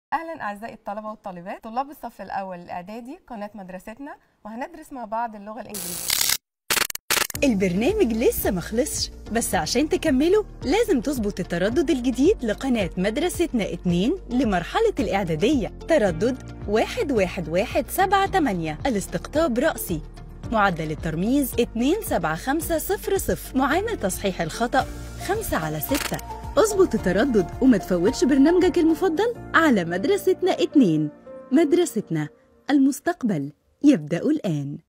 اهلا اعزائي الطلبه والطالبات طلاب الصف الاول الاعدادي قناه مدرستنا وهندرس مع بعض اللغه الانجليزيه البرنامج لسه مخلصش بس عشان تكمله لازم تظبط التردد الجديد لقناة مدرستنا 2 لمرحلة الإعدادية تردد 11178 الاستقطاب رأسي معدل الترميز 27500 معامل تصحيح الخطأ 5 على 6 اظبط التردد وما تفوتش برنامجك المفضل على مدرستنا 2 مدرستنا المستقبل يبدأ الآن